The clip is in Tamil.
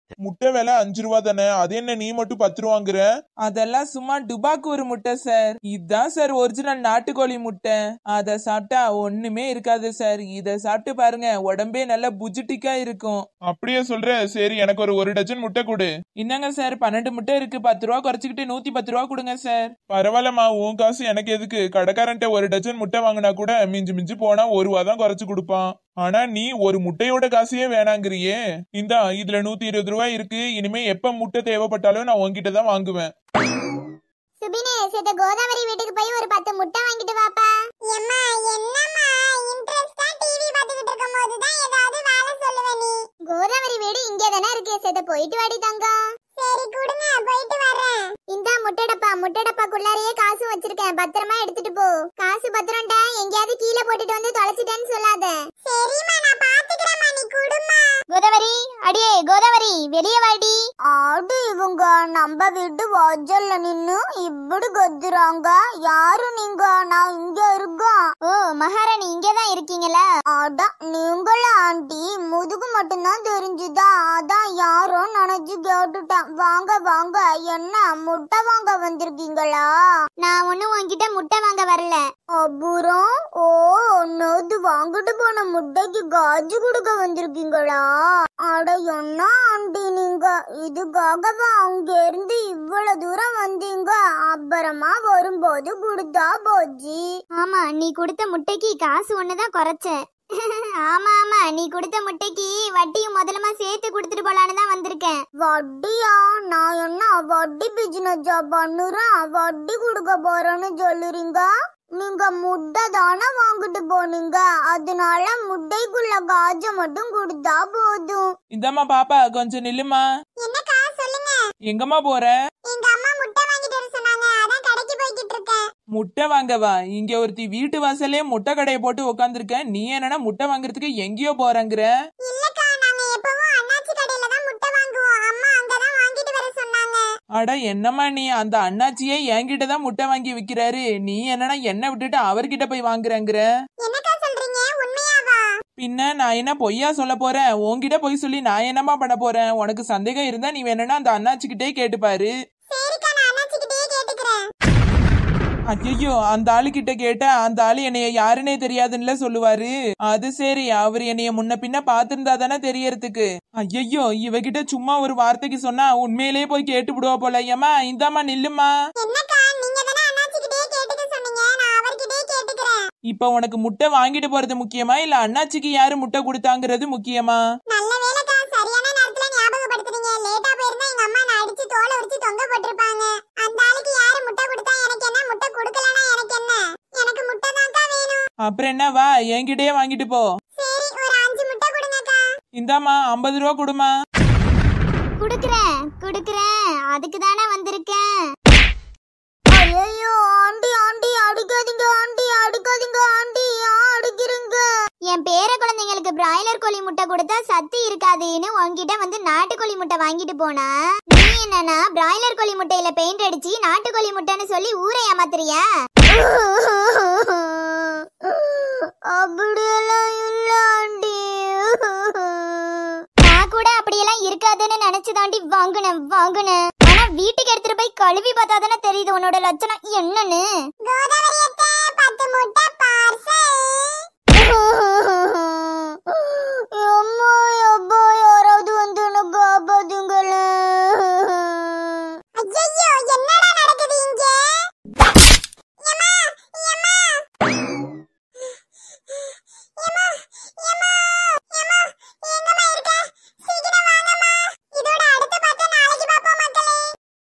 முட்டை விலை அஞ்சு ரூபா தானே அது என்ன நீ மட்டும் பத்து ரூபாங்கிற அதெல்லாம் சும்மா டுபாக்கு ஒரு முட்டை சார் இதுதான் சார் ஒரிஜினல் நாட்டுக்கோழி முட்டை அத சாப்பிட்டா ஒண்ணுமே இருக்காது சார் இத சாப்பிட்டு பாருங்க உடம்பே நல்லா புஜிட்டிக்கா இருக்கும் அப்படியே சொல்ற சரி எனக்கு ஒரு ஒரு டஜன் முட்டை கொடு என்னங்க சார் பன்னெண்டு முட்டை இருக்கு பத்து ரூபா குறைச்சிக்கிட்டு நூத்தி பத்து ரூபா கொடுங்க சார் பரவாயில்லம்மா உன் காசு எனக்கு எதுக்கு கடைக்காரன்ட்ட ஒரு டஜன் முட்டை வாங்கினா கூட மிஞ்சி மிஞ்சி போனா ஒரு ரூபா தான் குறைச்சு கொடுப்பான் ஆனா நீ ஒரு முட்டையோட காசையே வேணாங்கிறியே இந்தா இதுல நூத்தி இருபது ரூபாய் இருக்கு இனிமே எப்ப முட்டை தேவைப்பட்டாலும் நான் உன்கிட்ட தான் வாங்குவேன் சுபினே சேத்த கோதாவரி வீட்டுக்கு போய் ஒரு பத்து முட்டை வாங்கிட்டு வாப்பா எம்மா என்னம்மா இன்ட்ரெஸ்டா டிவி பார்த்துக்கிட்டு இருக்கும்போது தான் ஏதாவது வேலை சொல்லுவ நீ கோதாவரி வீடு இங்கே தானே இருக்கு சேத்த போயிட்டு வாடி தங்கம் சரி கொடுங்க போயிட்டு வரேன் இந்த முட்டடப்பா முட்டடப்பாக்குள்ளாரையே காசு வச்சிருக்கேன் பத்திரமா எடுத்துட்டு போ காசு பத்திரம்டா எங்கேயாவது கீழே போட்டுட்டு வந்து தொலைச்சிட்டேன்னு சொல்லாத சரிம்மா நான் பாத்துக்கிறேம்மா நீ குடுமா கோதாவரி அடியே கோதாவரி வெளியே வாடி ஆடு இவங்க நம்ம வீட்டு வாஜல்ல நின்னு இப்படி கத்துறாங்க யாரு நீங்க நான் இங்க இருக்கோம் ஓ மகாராணி இங்க தான் இருக்கீங்களா அடா நீங்களா ஆண்டி முதுகு மட்டும்தான் தெரிஞ்சுதா அதான் யாரோ நினைச்சு கேட்டுட்டேன் வாங்க வாங்க என்ன முட்டை வாங்க வந்திருக்கீங்களா நான் ஒண்ணு உன்கிட்ட முட்டை வாங்க வரல அப்புறம் ஓ நேத்து வாங்கிட்டு போன முட்டைக்கு காஜு கொடுக்க வந்திருக்கீங்களா அட என்ன ஆண்டி நீங்க இதுக்காகவா அங்க இருந்து இவ்வளவு தூரம் வந்தீங்க அப்புறமா வரும்போது கொடுத்தா போச்சு ஆமா நீ கொடுத்த முட்டைக்கு காசு ஒண்ணுதான் குறைச்சேன் ஆமா ஆமா நீ கொடுத்த முட்டைக்கு வட்டியும் முதலமா சேர்த்து கொடுத்துட்டு போலான்னு தான் வந்திருக்கேன் வட்டியா நான் என்ன வட்டி பிசினஸ் பண்ணுறேன் வட்டி கொடுக்க போறேன்னு சொல்லுறீங்க நீங்க முட்டை தானே வாங்கிட்டு போனீங்க அதனால முட்டைக்குள்ள காஜ மட்டும் கொடுத்தா போதும் இந்தாம்மா பாப்பா கொஞ்சம் நில்லுமா என்னக்கா சொல்லுங்க எங்கம்மா போற எங்க அம்மா முட்டை வாங்கிட்டு வர சொன்னாங்க அதான் கடைக்கு போய்கிட்டு இருக்கேன் முட்டை வாங்கவா இங்க ஒருத்தி வீட்டு வாசல்லே முட்டை கடையை போட்டு உக்காந்துருக்க நீ என்னன்னா முட்டை வாங்குறதுக்கு எங்கேயோ போறங்கிற இல்லக்கா நாங்க எப்பவும் அண்ணாச்சி கடையில தான் முட்டை வாங்குவோம் அம்மா அங்கதான் வாங்கிட்டு வர சொன்னாங்க அட என்னம்மா நீ அந்த அண்ணாச்சியே என்கிட்ட தான் முட்டை வாங்கி விக்கிறாரு நீ என்னன்னா என்ன விட்டுட்டு அவர்கிட்ட போய் வாங்குறங்கிற என்னக்கா சொல்றீங்க உண்மையாவா பின்ன நான் என்ன பொய்யா சொல்ல போறேன் உன்கிட்ட போய் சொல்லி நான் என்னம்மா பண்ண போறேன் உனக்கு சந்தேகம் இருந்தா நீ வேணும்னா அந்த அண்ணாச்சிக்கிட்டே கேட்டுப்பாரு சரிக்கா நான் அண்ணாச்சி கிட்டயே கேட்டுக்கிறேன் ஐயோ அந்த ஆளு கிட்ட கேட்டா அந்த ஆளு என்னைய யாருன்னே தெரியாதுன்னுல சொல்லுவாரு அது சரி அவர் என்னைய முன்ன பின்ன பாத்திருந்தா தானே தெரியறதுக்கு ஐயோ இவகிட்ட சும்மா ஒரு வார்த்தைக்கு சொன்னா உண்மையிலேயே போய் கேட்டு விடுவா போல ஏமா இந்தாம்மா நில்லுமா என்னக்கா நீங்க தானே அண்ணாச்சி கிட்டயே கேட்டுக்க சொன்னீங்க நான் அவர்கிட்டயே கேட்டுக்கிறேன் இப்ப உனக்கு முட்டை வாங்கிட்டு போறது முக்கியமா இல்ல அண்ணாச்சிக்கு யாரு முட்டை கொடுத்தாங்கிறது முக்கியமா நல்ல வேலைக்கா சரியான நேரத்துல ஞாபகப்படுத்துறீங்க லேட்டா போயிருந்தா எங்க அம்மா நான் அடிச்சு தோலை உரிச்சு தொங்க போட்டிருப்பாங்க அந்த ஆளுக்கு யாரு முட்டை கொடுத்தா எனக்கு என்ன முட்டை கொடுக்கலனா எனக்கு என்ன எனக்கு முட்டை தான்க்கா வேணும் அப்புறம் என்ன வா என்கிட்டயே வாங்கிட்டு போ சரி ஒரு அஞ்சு முட்டை கொடுங்கக்கா இந்தாம்மா ஐம்பது ரூபா கொடுமா குடுக்குறேன் குடுக்குறேன் அதுக்கு தானே வந்திருக்கேன் ஐயோ ஆண்டி ஆண்டி அடிக்காதீங்க ஆண்டி அடிக்காதீங்க ஆண்டி ஏன் அடிக்கிறீங்க என் பேர குழந்தைங்களுக்கு பிராய்லர் கோழி முட்டை கொடுத்தா சத்து இருக்காதுன்னு உன்கிட்ட வந்து நாட்டுக்கோழி முட்டை வாங்கிட்டு போனா நீ என்னன்னா பிராய்லர் கோழி முட்டையில பெயிண்ட் அடிச்சு நாட்டுக்கோழி முட்டைன்னு சொல்லி ஊரை ஏமாத்துறியா அப்படியெல்லாம் இல்ல ஆண்டி நான் கூட அப்படியெல்லாம் இருக்காதுன்னு நினைச்சு தாண்டி வாங்குனேன் வாங்குனேன் ஆனா வீட்டுக்கு எடுத்துட்டு போய் கழுவி பார்த்தா தானே தெரியுது உன்னோட லட்சணம் என்னன்னு கோதாவரி பத்து முட்டை பார்சல்